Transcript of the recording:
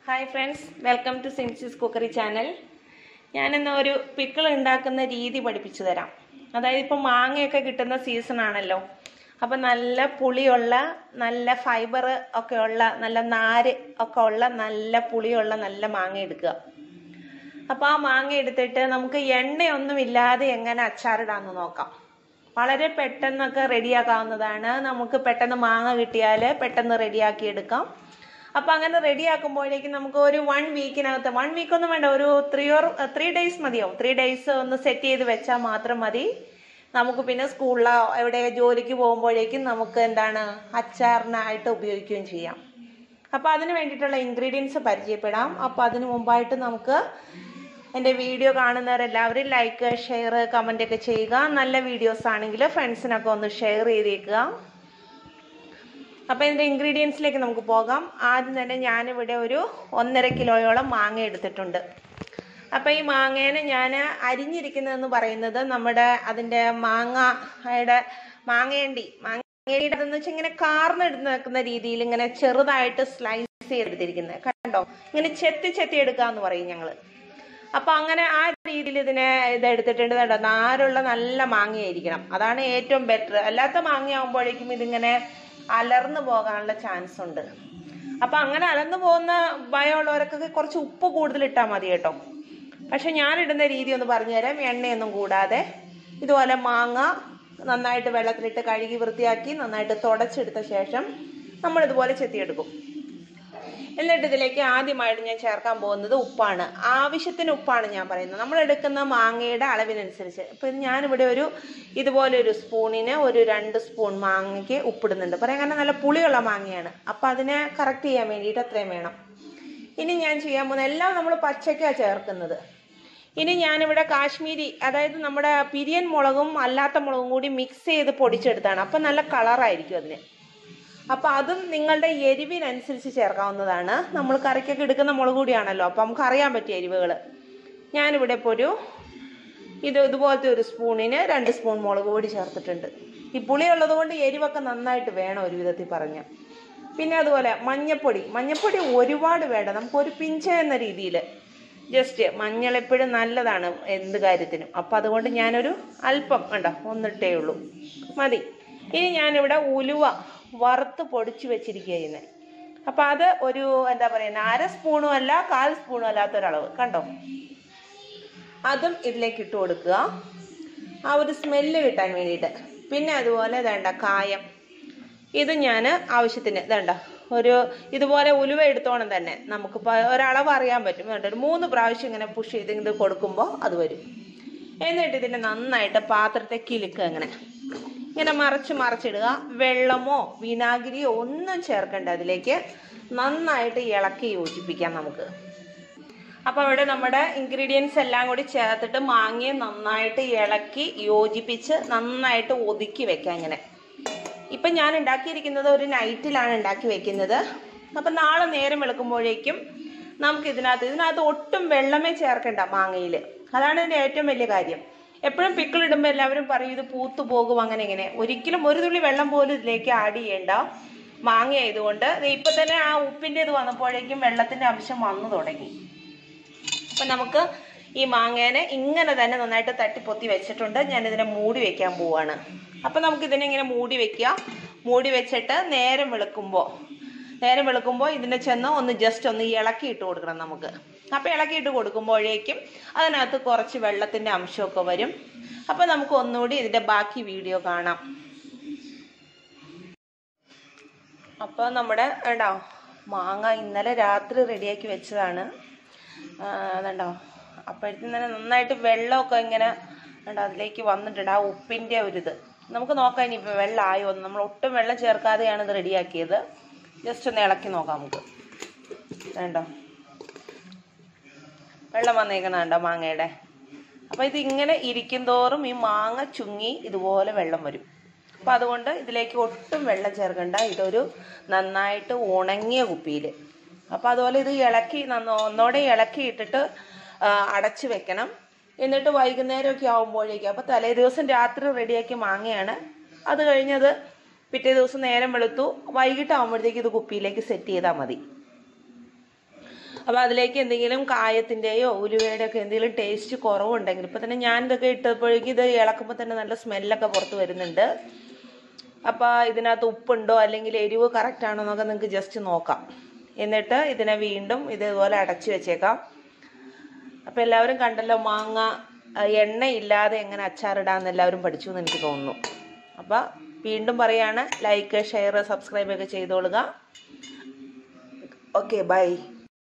hi friends welcome to Sincy's cookery channel ഞാനിന്ന് ഒരു pickle ഉണ്ടാക്കുന്ന രീതി പഠിപ്പിച്ചു തരാം അതായത് ഇപ്പോൾ മാങ്ങയൊക്കെ കിട്ടുന്ന സീസൺ ആണല്ലോ അപ്പം നല്ല പുളിയുള്ള നല്ല ഫൈബർ ഒക്കെ ഉള്ള നല്ല നാര് ഒക്കെ ഉള്ള നല്ല പുളിയുള്ള നല്ല മാങ്ങ എടുക്കുക അപ്പോൾ ആ മാങ്ങ എടുത്തിട്ട് നമുക്ക് എണ്ണയൊന്നും ഇല്ലാതെ എങ്ങനെ അച്ചാറിടാമെന്ന് നോക്കാം വളരെ പെട്ടെന്നൊക്കെ റെഡിയാക്കാവുന്നതാണ് നമുക്ക് പെട്ടെന്ന് മാങ്ങ കിട്ടിയാൽ പെട്ടെന്ന് റെഡിയാക്കി എടുക്കാം അപ്പം അങ്ങനെ റെഡിയാക്കുമ്പോഴേക്കും നമുക്ക് ഒരു വൺ വീക്കിനകത്ത് വൺ വീക്ക് ഒന്നും വേണ്ട ഒരു ത്രീ ഓർ ത്രീ ഡേയ്സ് മതിയാവും ത്രീ ഡേയ്സ് ഒന്ന് സെറ്റ് ചെയ്ത് വെച്ചാൽ മാത്രം മതി നമുക്ക് പിന്നെ സ്കൂളിലോ എവിടെ ജോലിക്ക് പോകുമ്പോഴേക്കും നമുക്ക് എന്താണ് അച്ചാറിനായിട്ട് ഉപയോഗിക്കുകയും ചെയ്യാം അപ്പോൾ അതിന് വേണ്ടിയിട്ടുള്ള ഇൻഗ്രീഡിയൻസ് പരിചയപ്പെടാം അപ്പോൾ അതിന് മുമ്പായിട്ട് നമുക്ക് എൻ്റെ വീഡിയോ കാണുന്നവരെല്ലാവരും ലൈക്ക് ഷെയർ കമൻ്റ് ഒക്കെ ചെയ്യുക നല്ല വീഡിയോസ് ആണെങ്കിൽ ഫ്രണ്ട്സിനൊക്കെ ഒന്ന് ഷെയർ ചെയ്തേക്കുക അപ്പോൾ ഇതിൻ്റെ ഇൻഗ്രീഡിയൻസിലേക്ക് നമുക്ക് പോകാം ആദ്യം തന്നെ ഞാനിവിടെ ഒരു ഒന്നര കിലോയോളം മാങ്ങ എടുത്തിട്ടുണ്ട് അപ്പോൾ ഈ മാങ്ങേനെ ഞാൻ അരിഞ്ഞിരിക്കുന്നതെന്ന് പറയുന്നത് നമ്മുടെ അതിൻ്റെ മാങ്ങയുടെ മാങ്ങേണ്ടി മാങ്ങയുടെ അതെന്ന് വെച്ചാൽ ഇങ്ങനെ കാർന്നെടുത്ത് നിൽക്കുന്ന രീതിയിൽ ഇങ്ങനെ ചെറുതായിട്ട് സ്ലൈസ് ചെയ്തെടുത്തിരിക്കുന്നത് കണ്ടോ ഇങ്ങനെ ചെത്തി ചെത്തി എടുക്കാന്ന് പറയും ഞങ്ങൾ അപ്പൊ അങ്ങനെ ആ രീതിയിൽ ഇതിനെ ഇത് എടുത്തിട്ടുണ്ട് കേട്ടോ നാരുള്ള നല്ല മാങ്ങയായിരിക്കണം അതാണ് ഏറ്റവും ബെറ്റർ അല്ലാത്ത മാങ്ങയാകുമ്പോഴേക്കും ഇതിങ്ങനെ അലർന്നു പോകാനുള്ള ചാൻസ് ഉണ്ട് അപ്പൊ അങ്ങനെ അലർന്നു പോകുന്ന ഭയമുള്ളവർക്കൊക്കെ കുറച്ച് ഉപ്പ് കൂടുതൽ ഇട്ടാൽ മതി കേട്ടോ പക്ഷെ ഞാൻ ഇടുന്ന രീതി ഒന്ന് പറഞ്ഞുതരാം എണ്ണയൊന്നും കൂടാതെ ഇതുപോലെ മാങ്ങ നന്നായിട്ട് വെള്ളത്തിലിട്ട് കഴുകി വൃത്തിയാക്കി നന്നായിട്ട് തുടച്ചെടുത്ത ശേഷം നമ്മൾ ഇതുപോലെ ചെത്തിയെടുക്കും എന്നിട്ട് ഇതിലേക്ക് ആദ്യമായിട്ട് ഞാൻ ചേർക്കാൻ പോകുന്നത് ഉപ്പാണ് ആവശ്യത്തിന് ഉപ്പാണ് ഞാൻ പറയുന്നത് നമ്മൾ എടുക്കുന്ന മാങ്ങയുടെ അളവിനനുസരിച്ച് ഇപ്പം ഞാനിവിടെ ഒരു ഇതുപോലെ ഒരു സ്പൂണിന് ഒരു രണ്ട് സ്പൂൺ മാങ്ങയ്ക്ക് ഉപ്പിടുന്നുണ്ട് പറയാൻ കാരണം നല്ല പുളിയുള്ള മാങ്ങയാണ് അപ്പം അതിനെ കറക്റ്റ് ചെയ്യാൻ വേണ്ടിയിട്ട് അത്രയും വേണം ഇനി ഞാൻ ചെയ്യാൻ പോകുന്ന എല്ലാം നമ്മൾ പച്ചയ്ക്കാണ് ചേർക്കുന്നത് ഇനി ഞാനിവിടെ കാശ്മീരി അതായത് നമ്മുടെ പിരിയൻ മുളകും അല്ലാത്ത മുളകും കൂടി മിക്സ് ചെയ്ത് പൊടിച്ചെടുത്താണ് അപ്പം നല്ല കളറായിരിക്കും അതിന് അപ്പം അതും നിങ്ങളുടെ എരിവിനനുസരിച്ച് ചേർക്കാവുന്നതാണ് നമ്മൾ കറിക്കൊക്കെ എടുക്കുന്ന മുളക് കൂടിയാണല്ലോ അപ്പം നമുക്ക് അറിയാൻ പറ്റിയ എരിവുകൾ ഞാനിവിടെ ഇപ്പോൾ ഒരു ഇത് ഇതുപോലത്തെ ഒരു സ്പൂണിന് രണ്ട് സ്പൂൺ മുളക് പൊടി ചേർത്തിട്ടുണ്ട് ഈ പുളി ഉള്ളത് കൊണ്ട് എരിവൊക്കെ നന്നായിട്ട് വേണം ഒരു വിധത്തിൽ പറഞ്ഞ പിന്നെ അതുപോലെ മഞ്ഞപ്പൊടി മഞ്ഞപ്പൊടി ഒരുപാട് വേണ്ട നമുക്ക് ഒരു പിഞ്ച എന്ന രീതിയിൽ ജസ്റ്റ് മഞ്ഞൾ എപ്പോഴും നല്ലതാണ് എന്ത് കാര്യത്തിനും അപ്പം അതുകൊണ്ട് ഞാനൊരു അല്പം കണ്ടോ ഒന്നിട്ടേ ഉള്ളൂ മതി ഇനി ഞാനിവിടെ ഉലുവ വറുത്ത് പൊടിച്ചു വെച്ചിരിക്കുക ചെയ്യുന്നത് അപ്പം അത് ഒരു എന്താ പറയുക അര സ്പൂണും അല്ല കാൽ സ്പൂണും അല്ലാത്തൊരളവ് കണ്ടോ അതും ഇതിലേക്ക് ഇട്ട് കൊടുക്കുക ആ ഒരു സ്മെല്ല് കിട്ടാൻ വേണ്ടിയിട്ട് പിന്നെ അതുപോലെ വേണ്ട കായം ഇത് ഞാൻ ആവശ്യത്തിന് ഇതണ്ട ഒരു ഇതുപോലെ ഉലുവ എടുത്തോണം തന്നെ നമുക്കിപ്പോൾ ഒരളവ് അറിയാൻ പറ്റും വേണ്ട ഒരു മൂന്ന് പ്രാവശ്യം ഇങ്ങനെ പുഷ് ചെയ്ത് ഇത് കൊടുക്കുമ്പോൾ അത് വരും എന്നിട്ട് ഇതിനെ നന്നായിട്ട് പാത്രത്തെ കിലുക്കുക അങ്ങനെ ഇങ്ങനെ മറച്ച് മറച്ചിടുക വെള്ളമോ വിനാഗിരിയോ ഒന്നും ചേർക്കണ്ട അതിലേക്ക് നന്നായിട്ട് ഇളക്കി യോജിപ്പിക്കാം നമുക്ക് അപ്പോൾ ഇവിടെ നമ്മുടെ ഇൻഗ്രീഡിയൻസ് എല്ലാം കൂടി ചേർത്തിട്ട് മാങ്ങയെ നന്നായിട്ട് ഇളക്കി യോജിപ്പിച്ച് നന്നായിട്ട് ഒതുക്കി വെക്കാം ഇങ്ങനെ ഇപ്പം ഞാൻ ഉണ്ടാക്കിയിരിക്കുന്നത് ഒരു നൈറ്റിലാണ് ഉണ്ടാക്കി വെക്കുന്നത് അപ്പം നാളെ നേരം വെളുക്കുമ്പോഴേക്കും നമുക്ക് ഇതിനകത്ത് ഇതിനകത്ത് ഒട്ടും വെള്ളമേ ചേർക്കണ്ട മാങ്ങയിൽ അതാണ് ഇതിൻ്റെ ഏറ്റവും വലിയ കാര്യം എപ്പോഴും പിക്കിൾ ഇടുമ്പോൾ എല്ലാവരും പറയും ഇത് പൂത്തു പോകും അങ്ങനെ ഇങ്ങനെ ഒരിക്കലും ഒരു തുള്ളി വെള്ളം പോലും ഇതിലേക്ക് ആഡ് ചെയ്യേണ്ട മാങ്ങ ആയതുകൊണ്ട് ഇപ്പം തന്നെ ആ ഉപ്പിൻ്റെ ഇത് വന്നപ്പോഴേക്കും വെള്ളത്തിൻ്റെ അംശം വന്നു തുടങ്ങി അപ്പം നമുക്ക് ഈ മാങ്ങേനെ ഇങ്ങനെ തന്നെ നന്നായിട്ട് തട്ടിപ്പൊത്തി വെച്ചിട്ടുണ്ട് ഞാൻ ഇതിനെ മൂടി വെക്കാൻ പോവാണ് അപ്പം നമുക്ക് ഇതിനെ ഇങ്ങനെ മൂടി വെക്കുക മൂടി വെച്ചിട്ട് നേരം വെളുക്കുമ്പോൾ നേരം വെളുക്കുമ്പോൾ ഇതിനെ ചെന്ന് ഒന്ന് ജസ്റ്റ് ഒന്ന് ഇളക്കി ഇട്ട് കൊടുക്കണം നമുക്ക് അപ്പോൾ ഇളക്കിയിട്ട് കൊടുക്കുമ്പോഴേക്കും അതിനകത്ത് കുറച്ച് വെള്ളത്തിൻ്റെ അംശമൊക്കെ വരും അപ്പോൾ നമുക്ക് ഒന്നുകൂടി ഇതിൻ്റെ ബാക്കി വീഡിയോ കാണാം അപ്പോൾ നമ്മുടെ വേണ്ടോ മാങ്ങ ഇന്നലെ രാത്രി റെഡിയാക്കി വെച്ചതാണ് അതുണ്ടോ അപ്പോഴത്തേക്കും തന്നെ നന്നായിട്ട് വെള്ളമൊക്കെ ഇങ്ങനെ ഉണ്ട് അതിലേക്ക് വന്നിട്ടുണ്ട് ആ ഉപ്പിൻ്റെ ഒരിത് നമുക്ക് നോക്കാം ഇനിയിപ്പോൾ വെള്ളമായോ എന്ന് നമ്മൾ ഒട്ടും വെള്ളം ചേർക്കാതെയാണ് ഇത് റെഡിയാക്കിയത് ജസ്റ്റ് ഒന്ന് ഇളക്കി നോക്കാം നമുക്ക് വേണ്ടോ വെള്ളം വന്നേക്കണുണ്ടോ മാങ്ങയുടെ അപ്പോൾ ഇത് ഇങ്ങനെ ഇരിക്കും തോറും ഈ മാങ്ങ ചുങ്ങി ഇതുപോലെ വെള്ളം വരും അപ്പോൾ അതുകൊണ്ട് ഇതിലേക്ക് ഒട്ടും വെള്ളം ചേർക്കണ്ട ഇതൊരു നന്നായിട്ട് ഉണങ്ങിയ കുപ്പിയിൽ അപ്പോൾ അതുപോലെ ഇത് ഇളക്കി നന്ന ഒന്നോടെ ഇളക്കി ഇട്ടിട്ട് അടച്ച് വെക്കണം എന്നിട്ട് വൈകുന്നേരമൊക്കെ ആകുമ്പോഴേക്കും അപ്പോൾ തലേ ദിവസം രാത്രി റെഡിയാക്കി മാങ്ങയാണ് അത് കഴിഞ്ഞത് പിറ്റേ ദിവസം നേരം വെളുത്തു വൈകിട്ടാകുമ്പോഴത്തേക്ക് ഇത് കുപ്പിയിലേക്ക് സെറ്റ് ചെയ്താൽ മതി അപ്പോൾ അതിലേക്ക് എന്തെങ്കിലും കായത്തിൻ്റെയോ ഉലുവയുടെ ഒക്കെ എന്തെങ്കിലും ടേസ്റ്റ് കുറവുണ്ടെങ്കിൽ ഇപ്പോൾ തന്നെ ഞാൻ ഇതൊക്കെ ഇട്ടപ്പോഴേക്കും ഇത് ഇളക്കുമ്പോൾ തന്നെ നല്ല സ്മെല്ലൊക്കെ പുറത്ത് വരുന്നുണ്ട് അപ്പോൾ ഇതിനകത്ത് ഉപ്പുണ്ടോ അല്ലെങ്കിൽ എരിവ് കറക്റ്റ് ആണോ എന്നൊക്കെ നിങ്ങൾക്ക് ജസ്റ്റ് നോക്കാം എന്നിട്ട് ഇതിനെ വീണ്ടും ഇതേപോലെ അടച്ചു വെച്ചേക്കാം അപ്പോൾ എല്ലാവരും കണ്ടല്ലോ മാങ്ങ ആ, എണ്ണയില്ലാതെ എങ്ങനെ അച്ചാറിടാമെന്ന് എല്ലാവരും പഠിച്ചു എന്ന് എനിക്ക് തോന്നുന്നു അപ്പോൾ വീണ്ടും പറയാണ് ലൈക്ക് ഷെയർ സബ്സ്ക്രൈബ് ഒക്കെ ചെയ്തോളുക ഓക്കെ ബൈ